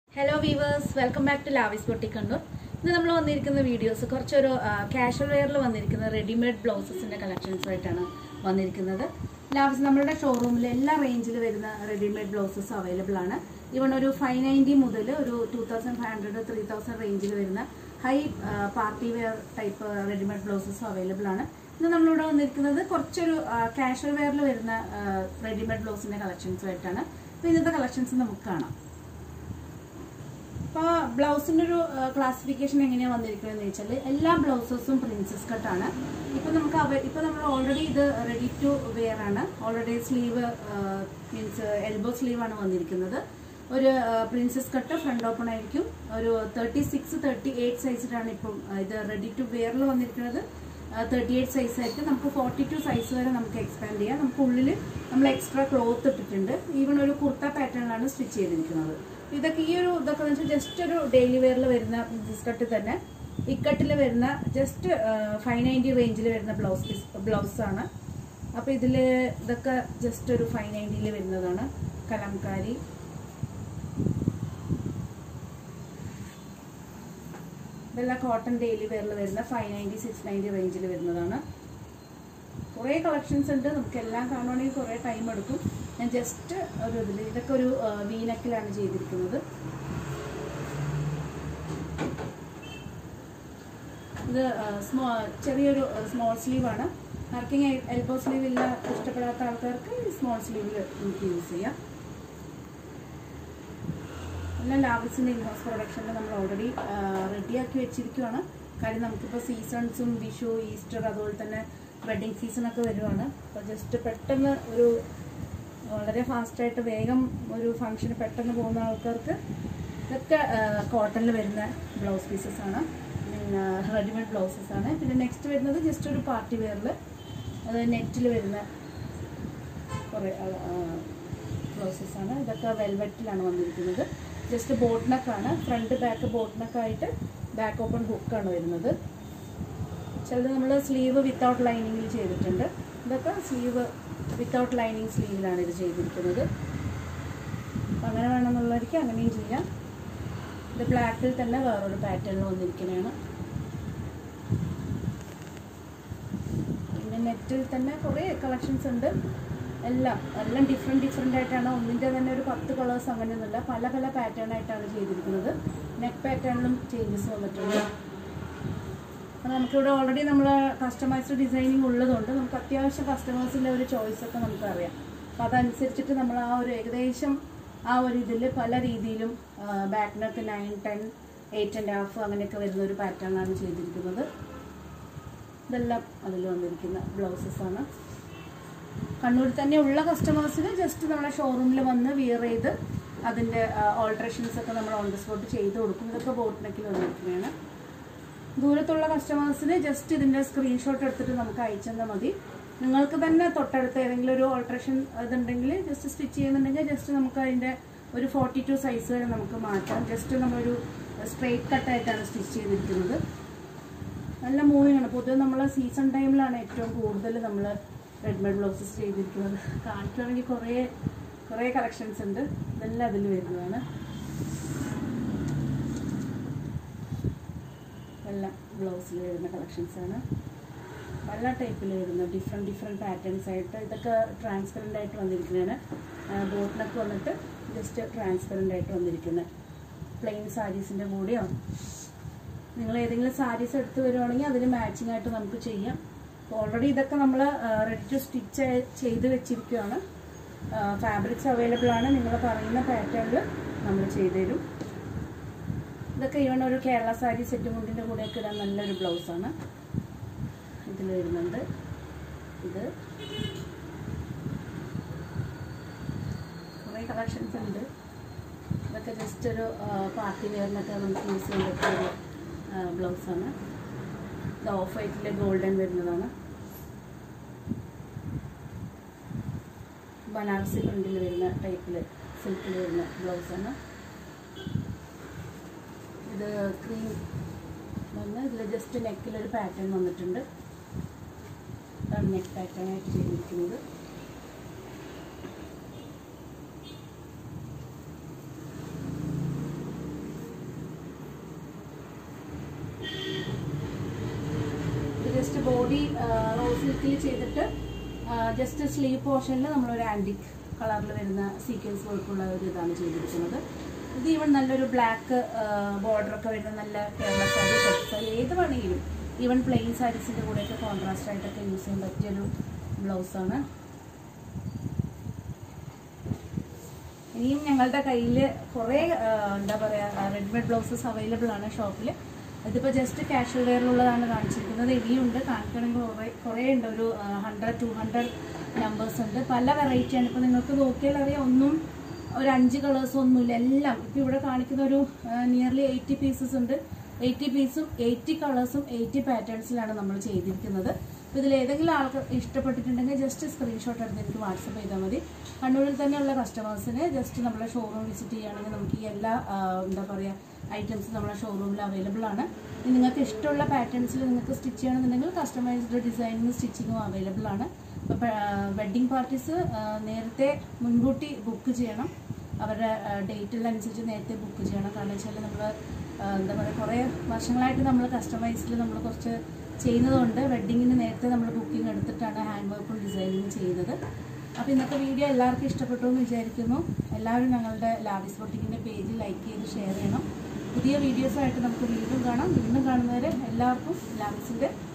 hello viewers welcome back to Lavis boutique Kannur ഇന്ന് നമ്മൾ വന്നിരിക്കുന്ന വീഡിയോസ് കുറച്ചൊരു കാഷ്വൽ വെയറിൽ വന്നിരിക്കുന്ന റെഡിമെയ്ഡ് ബ്ലൗസസിന്റെ കളക്ഷൻസ് ആയിട്ടാണ് വന്നിരിക്കുന്നത് ലാവിസ് നമ്മളുടെ ഷോറൂമിൽ എല്ലാ റേഞ്ചിൽ വരുന്ന റെഡിമെയ്ഡ് ബ്ലൗസസ് അവൈലബിൾ ആണ് ഇവൺ ഒരു ഫൈവ് നയൻറ്റി മുതൽ ഒരു two thousand five hundred three thousand റേഞ്ചിൽ വരുന്ന high party wear type readymade ബ്ലൗസസും അവൈലബിൾ ആണ് ഇന്ന് നമ്മളിവിടെ വന്നിരിക്കുന്നത് കുറച്ചൊരു കാഷ്വൽ വെയറിൽ വരുന്ന റെഡിമെയ്ഡ് ബ്ലൗസിന്റെ കളക്ഷൻസ് ആയിട്ടാണ് അപ്പോൾ ഇന്നത്തെ കളക്ഷൻസ് നമുക്ക് കാണാം ഇപ്പോൾ ബ്ലൗസിൻ്റെ ഒരു ക്ലാസിഫിക്കേഷൻ എങ്ങനെയാണ് വന്നിരിക്കുന്നതെന്ന് വെച്ചാൽ എല്ലാ ബ്ലൗസസും പ്രിൻസസ് കട്ടാണ് ഇപ്പം നമുക്ക് അവ ഇപ്പം നമ്മൾ ഓൾറെഡി ഇത് റെഡി ടു വെയർ ആണ് already sleeve means elbow sleeve ആണ് വന്നിരിക്കുന്നത് ഒരു പ്രിൻസസ് കട്ട് ഫ്രണ്ട് ഓപ്പൺ ആയിരിക്കും ഒരു തേർട്ടി സിക്സ് തേർട്ടി എയ്റ്റ് സൈസിലാണ് ഇപ്പം ഇത് റെഡി ടു വെയറിൽ വന്നിരിക്കുന്നത് തേർട്ടി എയ്റ്റ് സൈസ് ആയിട്ട് നമുക്ക് ഫോർട്ടി ടു സൈസ് വരെ നമുക്ക് എക്സ്പാൻഡ് ചെയ്യാം നമുക്ക് ഉള്ളിൽ നമ്മൾ എക്സ്ട്രാ ക്ലോത്ത് ഇട്ടിട്ടുണ്ട് ഈവൺ ഒരു കുർത്ത പാറ്റേണിലാണ് സ്റ്റിച്ച് ചെയ്തിരിക്കുന്നത് ഇതൊക്കെ ഈ ഒരു ഇതൊക്കെ വെച്ചാൽ ജസ്റ്റ് ഒരു ഡെയിലി വെയറിൽ വരുന്ന പ്രിൻസസ് കട്ട് തന്നെ ഇക്കട്ടിൽ വരുന്ന ജസ്റ്റ് ഫൈവ് നയൻറ്റി റേഞ്ചിൽ വരുന്ന ബ്ലൗസ് പീസ് ബ്ലൗസ് ആണ് അപ്പോൾ ഇതിൽ ഇതൊക്കെ ജസ്റ്റ് ഒരു ഫൈവ് നയൻറ്റിയിൽ വരുന്നതാണ് കലംകാരി ഇതെല്ലാം കോട്ടൺ ഡെയിലി വെയറിൽ വരുന്ന ഫൈവ് നയൻറ്റി സിക്സ് നയൻറ്റി റേഞ്ചിൽ വരുന്നതാണ് കുറേ കളക്ഷൻസ് ഉണ്ട് നമുക്ക് എല്ലാം കാണുവാണെങ്കിൽ കുറേ ടൈം എടുക്കും ഞാൻ ജസ്റ്റ് ഒരു ഇതിൽ ഇതൊക്കെ ഒരു വീനക്കിലാണ് ചെയ്തിരിക്കുന്നത് ഇത് സ്മോ ചെറിയൊരു സ്മോൾ സ്ലീവാണ് ആർക്കെങ്കിലും എൽബോ സ്ലീവ് ഇല്ല ഇഷ്ടപ്പെടാത്ത ആൾക്കാർക്ക് ഈ സ്മോൾ സ്ലീവിൽ നമുക്ക് യൂസ് ചെയ്യാം എല്ലാം ലാവിസിൻ്റെ ഇൻഹോസ് പ്രൊഡക്ഷനിൽ നമ്മൾ ഓൾറെഡി റെഡിയാക്കി വെച്ചിരിക്കുവാണ് കാര്യം നമുക്കിപ്പോൾ സീസൺസും വിഷു ഈസ്റ്റർ അതുപോലെ തന്നെ വെഡിങ് സീസണൊക്കെ വരുവാണ് അപ്പോൾ ജസ്റ്റ് പെട്ടെന്ന് ഒരു വളരെ ഫാസ്റ്റായിട്ട് വേഗം ഒരു ഫംഗ്ഷന് പെട്ടെന്ന് പോകുന്ന ആൾക്കാർക്ക് ഇതൊക്കെ കോട്ടണിൽ വരുന്ന ബ്ലൗസ് പീസസ് ആണ് പിന്നെ റെഡിമെയ്ഡ് ബ്ലൗസസ് ആണ് പിന്നെ നെക്സ്റ്റ് വരുന്നത് ജസ്റ്റ് ഒരു പാർട്ടി വെയറിൽ അത് നെറ്റിൽ വരുന്ന കുറേ ബ്ലൗസസ് ആണ് ഇതൊക്കെ വെൽവെറ്റിലാണ് വന്നിരിക്കുന്നത് ജസ്റ്റ് ബോട്ട്നക്കാണ് ഫ്രണ്ട് ബാക്ക് ബോട്ട്നക്കായിട്ട് ബാക്ക് ഓപ്പൺ ഹുക്കാണ് വരുന്നത് ചിലത് നമ്മൾ സ്ലീവ് വിത്തൗട്ട് ലൈനിങ്ങിൽ ചെയ്തിട്ടുണ്ട് ഇതൊക്കെ സ്ലീവ് വിത്തൗട്ട് ലൈനിങ് സ്ലീവിലാണ് ഇത് ചെയ്തിരിക്കുന്നത് അപ്പം അങ്ങനെ വേണമെന്നുള്ളവർക്ക് അങ്ങനെയും ചെയ്യാം ഇത് ബ്ലാക്കിൽ തന്നെ വേറൊരു പാറ്റേണിൽ വന്നിരിക്കുന്നതാണ് പിന്നെ നെറ്റിൽ തന്നെ കുറേ കളക്ഷൻസ് ഉണ്ട് എല്ലാം എല്ലാം ഡിഫറെൻറ്റ് ഡിഫറെൻ്റ് ആയിട്ടാണ് ഒന്നിൻ്റെ തന്നെ ഒരു പത്ത് കളേഴ്സ് അങ്ങനെയൊന്നുമില്ല പല പല പാറ്റേൺ ആയിട്ടാണ് ചെയ്തിരിക്കുന്നത് നെക്ക് പാറ്റേണിലും ചേഞ്ചസ് വന്നിട്ടുണ്ട് അപ്പോൾ നമുക്കിവിടെ ഓൾറെഡി നമ്മൾ കസ്റ്റമൈസ്ഡ് ഡിസൈനിങ് ഉള്ളതുകൊണ്ട് നമുക്ക് അത്യാവശ്യം കസ്റ്റമേഴ്സിൻ്റെ ഒരു ചോയ്സ് ഒക്കെ നമുക്കറിയാം അപ്പോൾ അതനുസരിച്ചിട്ട് നമ്മൾ ആ ഒരു ഏകദേശം ആ ഒരു ഇതിൽ പല രീതിയിലും ബാക്കിനൊക്കെ nine ten eight and half അങ്ങനെയൊക്കെ വരുന്ന ഒരു പാറ്റേണാണ് ചെയ്തിരിക്കുന്നത് ഇതെല്ലാം അതിൽ വന്നിരിക്കുന്ന ബ്ലൗസസ് ആണ് കണ്ണൂരിൽ തന്നെ ഉള്ള കസ്റ്റമേഴ്സിന് ജസ്റ്റ് നമ്മളെ ഷോറൂമിൽ വന്ന് വിയർ ചെയ്ത് അതിൻ്റെ ഓൾട്രേഷൻസ് ഒക്കെ നമ്മൾ ഓൺ ദ സ്പോട്ട് ചെയ്ത് കൊടുക്കും ഇതൊക്കെ ബോട്ടിനൊക്കെ വന്നിരിക്കുന്നതാണ് ദൂരത്തുള്ള കസ്റ്റമേഴ്സിന് ജസ്റ്റ് ഇതിൻ്റെ സ്ക്രീൻഷോട്ട് എടുത്തിട്ട് നമുക്ക് അയച്ചെന്നാൽ മതി നിങ്ങൾക്ക് തന്നെ തൊട്ടടുത്ത് ഏതെങ്കിലും ഒരു ഓൾട്രേഷൻ ഇതുണ്ടെങ്കിൽ ജസ്റ്റ് സ്റ്റിച്ച് ചെയ്യുന്നുണ്ടെങ്കിൽ ജസ്റ്റ് നമുക്ക് അതിൻ്റെ ഒരു ഫോർട്ടി ടു സൈസ് വരെ നമുക്ക് മാറ്റാം ജസ്റ്റ് നമ്മളൊരു സ്ട്രെയിറ്റ് കട്ടായിട്ടാണ് സ്റ്റിച്ച് ചെയ്തിരിക്കുന്നത് നല്ല മൂവിങ് ആണ് പൊതുവെ നമ്മൾ സീസൺ ടൈമിലാണ് ഏറ്റവും കൂടുതൽ നമ്മൾ റെഡിമെയ്ഡ് ബ്ലൗസസ് ചെയ്തിരിക്കുന്നത് കാണിക്കുകയാണെങ്കിൽ കുറേ കുറേ കളക്ഷൻസ് ഉണ്ട് ഇതെല്ലാം അതിൽ വരുന്നതാണ് എല്ലാം ബ്ലൗസിൽ വരുന്ന കളക്ഷൻസ് ആണ് പല ടൈപ്പിൽ വരുന്ന ഡിഫറെൻറ്റ് ഡിഫറെൻറ്റ് പാറ്റേൺസ് ആയിട്ട് ഇതൊക്കെ ട്രാൻസ്പെറൻ്റ് ആയിട്ട് വന്നിരിക്കുന്നതാണ് ബോട്ടിനൊക്കെ വന്നിട്ട് ജസ്റ്റ് ട്രാൻസ്പെറൻ്റ് ആയിട്ട് വന്നിരിക്കുന്നത് പ്ലെയിൻ സാരീസിൻ്റെ കൂടെയോ നിങ്ങൾ ഏതെങ്കിലും സാരീസ് എടുത്ത് വരുവാണെങ്കിൽ അതിന് മാച്ചിങ് ആയിട്ട് നമുക്ക് ചെയ്യാം ഓൾറെഡി ഇതൊക്കെ നമ്മൾ റെഡി ടു സ്റ്റിച്ച് ചെയ്ത് വെച്ചിരിക്കുകയാണ് ഫാബ്രിക്സ് അവൈലബിൾ ആണ് നിങ്ങൾ പറയുന്ന പാറ്റേണിൽ നമ്മൾ ചെയ്തു തരും ഇതൊക്കെ ഈവൺ ഒരു കേരള സാരി സെറ്റ് മുണ്ടിൻ്റെ കൂടെയൊക്കെ ഇടാൻ നല്ലൊരു ബ്ലൗസാണ് ഇതിൽ വരുന്നുണ്ട് ഇത് കുറേ കളക്ഷൻസ് ഉണ്ട് ഇതൊക്കെ ജസ്റ്റ് ഒരു പാർട്ടി വെയറിനൊക്കെ നമുക്ക് യൂസ് ചെയ്യാൻ പറ്റിയ ഒരു ബ്ലൗസാണ് ഇത് ഓഫ് വൈറ്റിൽ ഗോൾഡൻ വരുന്നതാണ് ബനാറസി പ്രിൻറ്റിൽ വരുന്ന ടൈപ്പിൽ സിൽക്കിൽ വരുന്ന ബ്ലൗസാണ് ഇത് ക്രീം വന്ന് ഇതിൽ ജസ്റ്റ് നെക്കിലൊരു പാറ്റേൺ വന്നിട്ടുണ്ട് അതാണ് നെക്ക് പാറ്റേൺ ആയിട്ട് ചെയ്തിരിക്കുന്നത് ജസ്റ്റ് ബോഡി റോസ് സിൽക്കിൽ ചെയ്തിട്ട് ജസ്റ്റ് സ്ലീവ് പോർഷനിൽ നമ്മളൊരു ആൻറ്റിക് കളറിൽ വരുന്ന സീക്വൻസ് വർക്കുള്ള ഒരു ഇതാണ് ചെയ്തിരിക്കുന്നത് ഇത് ഈവൻ നല്ലൊരു ബ്ലാക്ക് ബോർഡർ ഒക്കെ വരുന്ന നല്ല കേരള സാരി സാരി ഏത് വേണമെങ്കിലും ഈവൻ പ്ലെയിൻ സാരീസിൻ്റെ കൂടെയൊക്കെ കോൺട്രാസ്റ്റ് ആയിട്ടൊക്കെ യൂസ് ചെയ്യാൻ പറ്റിയൊരു ബ്ലൗസാണ് ഇനിയും ഞങ്ങളുടെ കയ്യിൽ കുറേ ആ, എന്താ പറയുക റെഡിമെയ്ഡ് ബ്ലൗസസ് അവൈലബിൾ ആണ് ഷോപ്പിൽ ഇതിപ്പോൾ ജസ്റ്റ് കാഷ്വൽ വെയറിലുള്ളതാണ് കാണിച്ചിരിക്കുന്നത് ഇനിയുണ്ട് കാണിക്കണമെങ്കിൽ കുറേ കുറേ ഉണ്ട് ഒരു ഹൺഡ്രഡ് ടു ഹൺഡ്രഡ് നമ്പേഴ്സ് ഉണ്ട് പല വെറൈറ്റിയാണ് ഇപ്പോൾ നിങ്ങൾക്ക് നോക്കിയാൽ അറിയാം ഒന്നും ഒരു അഞ്ച് കളേഴ്സ് ഒന്നുമില്ല എല്ലാം ഇപ്പോൾ ഇവിടെ കാണിക്കുന്ന ഒരു നിയർലി എയ്റ്റി പീസസ് ഉണ്ട് എയ്റ്റി പീസും എയ്റ്റി കളേഴ്സും എയ്റ്റി പാറ്റേൺസിലാണ് നമ്മൾ ചെയ്തിരിക്കുന്നത് അപ്പോൾ ഇതിൽ ഏതെങ്കിലും ആൾക്ക് ഇഷ്ടപ്പെട്ടിട്ടുണ്ടെങ്കിൽ ജസ്റ്റ് സ്ക്രീൻഷോട്ട് എടുത്ത് എനിക്ക് വാട്സപ്പ് ചെയ്താൽ മതി കണ്ണൂരിൽ തന്നെയുള്ള കസ്റ്റമേഴ്സിന് ജസ്റ്റ് നമ്മളെ ഷോറൂം വിസിറ്റ് ചെയ്യുകയാണെങ്കിൽ നമുക്ക് ഈ എല്ലാ ആ, എന്താ പറയുക ഐറ്റംസ് നമ്മളെ ഷോറൂമിൽ അവൈലബിൾ ആണ് ഇനി നിങ്ങൾക്ക് ഇഷ്ടമുള്ള പാറ്റേൺസിൽ നിങ്ങൾക്ക് സ്റ്റിച്ച് ചെയ്യണമെന്നുണ്ടെങ്കിൽ കസ്റ്റമൈസ്ഡ് ഡിസൈനിങ്ങും സ്റ്റിച്ചിങ്ങും അവൈലബിൾ ആണ് അപ്പോൾ വെഡ്ഡിങ് പാർട്ടീസ് നേരത്തെ മുൻകൂട്ടി ബുക്ക് ചെയ്യണം അവരുടെ ഡേറ്റിലനുസരിച്ച് നേരത്തെ ബുക്ക് ചെയ്യണം കാരണം വെച്ചാൽ നമ്മൾ എന്താ പറയുക കുറേ വർഷങ്ങളായിട്ട് നമ്മൾ കസ്റ്റമൈസിൽ നമ്മൾ കുറച്ച് ചെയ്യുന്നതുകൊണ്ട് വെഡ്ഡിങ്ങിന് നേരത്തെ നമ്മൾ ബുക്കിംഗ് എടുത്തിട്ടാണ് ഹാൻഡ് വർക്കും ഡിസൈനിങ്ങും ചെയ്യുന്നത് അപ്പോൾ ഇന്നത്തെ വീഡിയോ എല്ലാവർക്കും ഇഷ്ടപ്പെട്ടു എന്ന് വിചാരിക്കുന്നു എല്ലാവരും ഞങ്ങളുടെ ലാവിസ് ബൊട്ടിക്കിൻ്റെ പേജ് ലൈക്ക് ചെയ്ത് ഷെയർ ചെയ്യണം പുതിയ വീഡിയോസായിട്ട് നമുക്ക് വീണ്ടും കാണാം വീണ്ടും കാണുന്നവരെ എല്ലാവർക്കും ലാവിസിൻ്റെ